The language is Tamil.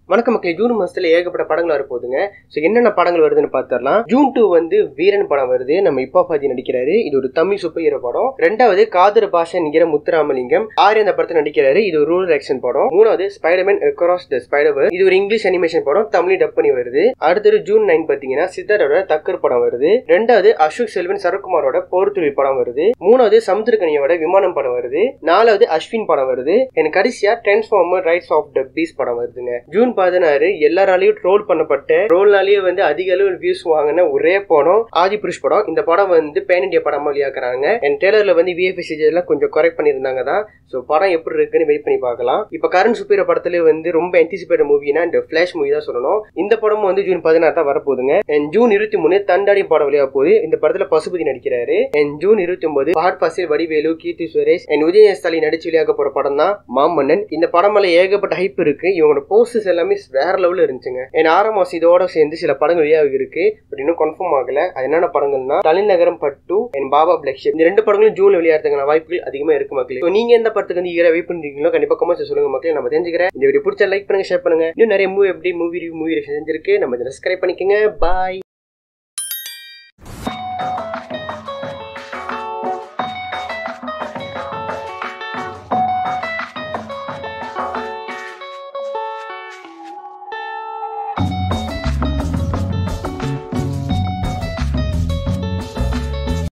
வணக்க மக்களே ஜூன் மாசத்துல ஏகப்பட்ட படங்கள் வரப்போகுதுங்க ஸோ என்னென்ன படங்கள் வருதுன்னு பார்த்துடலாம் ஜூன் டூ வந்து வீரன் படம் வருது நம்ம இப்பா பாதி நடிக்கிறாரு இது ஒரு தமிழ் சூப்பர் ஹீரோ படம் ரெண்டாவது காதர் பாஷன்ங்கிற முத்துராமலிங்கம் ஆரிய அந்த படத்தில் நடிக்கிறாரு இது ஒரு ரூரல் ஆக்ஷன் படம் மூணாவது ஸ்பைடர்மேன் அக்ராஸ் த ஸ்பைடர் இது ஒரு இங்கிலீஷ் அனிமேஷன் படம் தமிழ் டப் பண்ணி வருது அடுத்தது ஜூன் நைன் பார்த்தீங்கன்னா சித்தரோட தக்கர் படம் வருது ரெண்டாவது அசோக் செல்வன் சரத்குமாரோட போர்த்துளிர் படம் வருது மூணாவது சமுத்திரகனியோட விமானம் படம் வருது நாலாவது அஸ்வின் படம் வருது எனக்கு கடைசியா transformer rise of the beasts படம் வருதுங்க ஜூன் பதினாறு எல்லாராலையும் ட்ரோல் பண்ணப்பட்ட ட்ரோல்னாலேயே வந்து அதிக அளவு வியூஸ் வாங்கின ஒரே படம் ஆதி புருஷ் படம் இந்த படம் வந்து பேன் இண்டியா படமா வெளியாக்குறாங்க என் டேலர்ல வந்து விஎஃப்எஸ் எல்லாம் கொஞ்சம் குறைக்ட் பண்ணியிருந்தாங்க தான் ஸோ படம் எப்படி இருக்குன்னு வெயிட் பண்ணி பார்க்கலாம் இப்போ கரண் சுப்பீர படத்துல வந்து ரொம்ப என்டிசிபேட் மூவினா இந்த ஃபிளாஷ் மூவி தான் சொல்லணும் இந்த படமும் வந்து ஜூன் பதினாறு தான் வரப்போகுதுங்க அண்ட் ஜூன் இருபத்தி மூணு தண்டாடி படம் வெளியாக போகுது இந்த படத்துல பசுபதி நடிக்கிறாரு அண்ட் ஜூன் இருபத்தி ஒன்பது பாட் பாசில் வடிவேலு கீர்த்தி சுரேஷ் அண்ட் உதய ஸ்டாலின் நடிச்சு வெளியாக போற படம் தான் மாமன்னன் இந்த படம் மேல ஏகப்பட்ட ஹைப் இருக்கு இவங்களோட போஸ்டர்ஸ் எல்லாமே வேற லெவலில் இருந்துச்சுங்க அண்ட் ஆறாம் மாசம் இதோட சேர்ந்து சில படங்கள் வெளியாக இருக்கு பட் இன்னும் கன்ஃபார்ம் ஆகல அது என்னென்ன படங்கள்னா தலைநகரம் பட்டு அண்ட் பாபா பிளாக் ஷிப் இந்த ரெண்டு படங்களும் ஜூன்ல வெளியாகிறதுக்கான வாய்ப்புகள் அதிகமா இருக்கு மக்களே So, நீங்க எந்த படத்துக்கு வந்து ஈர வெயிட் பண்றீங்களோ கண்டிப்பா கமெண்ட்ஸ் சொல்லுங்க மக்களே நம்ம தெரிஞ்சுக்கிறேன் இந்த வீடியோ பிடிச்ச லைக் பண்ணுங்க ஷேர் பண்ணுங்க இன்னும் நிறைய மூவி எப்படி மூவி ரிவ்யூ மூவி செஞ்சிருக்கு நம்ம சப்ஸ்கிரைப் பண்ணிக்கோங்க பாய்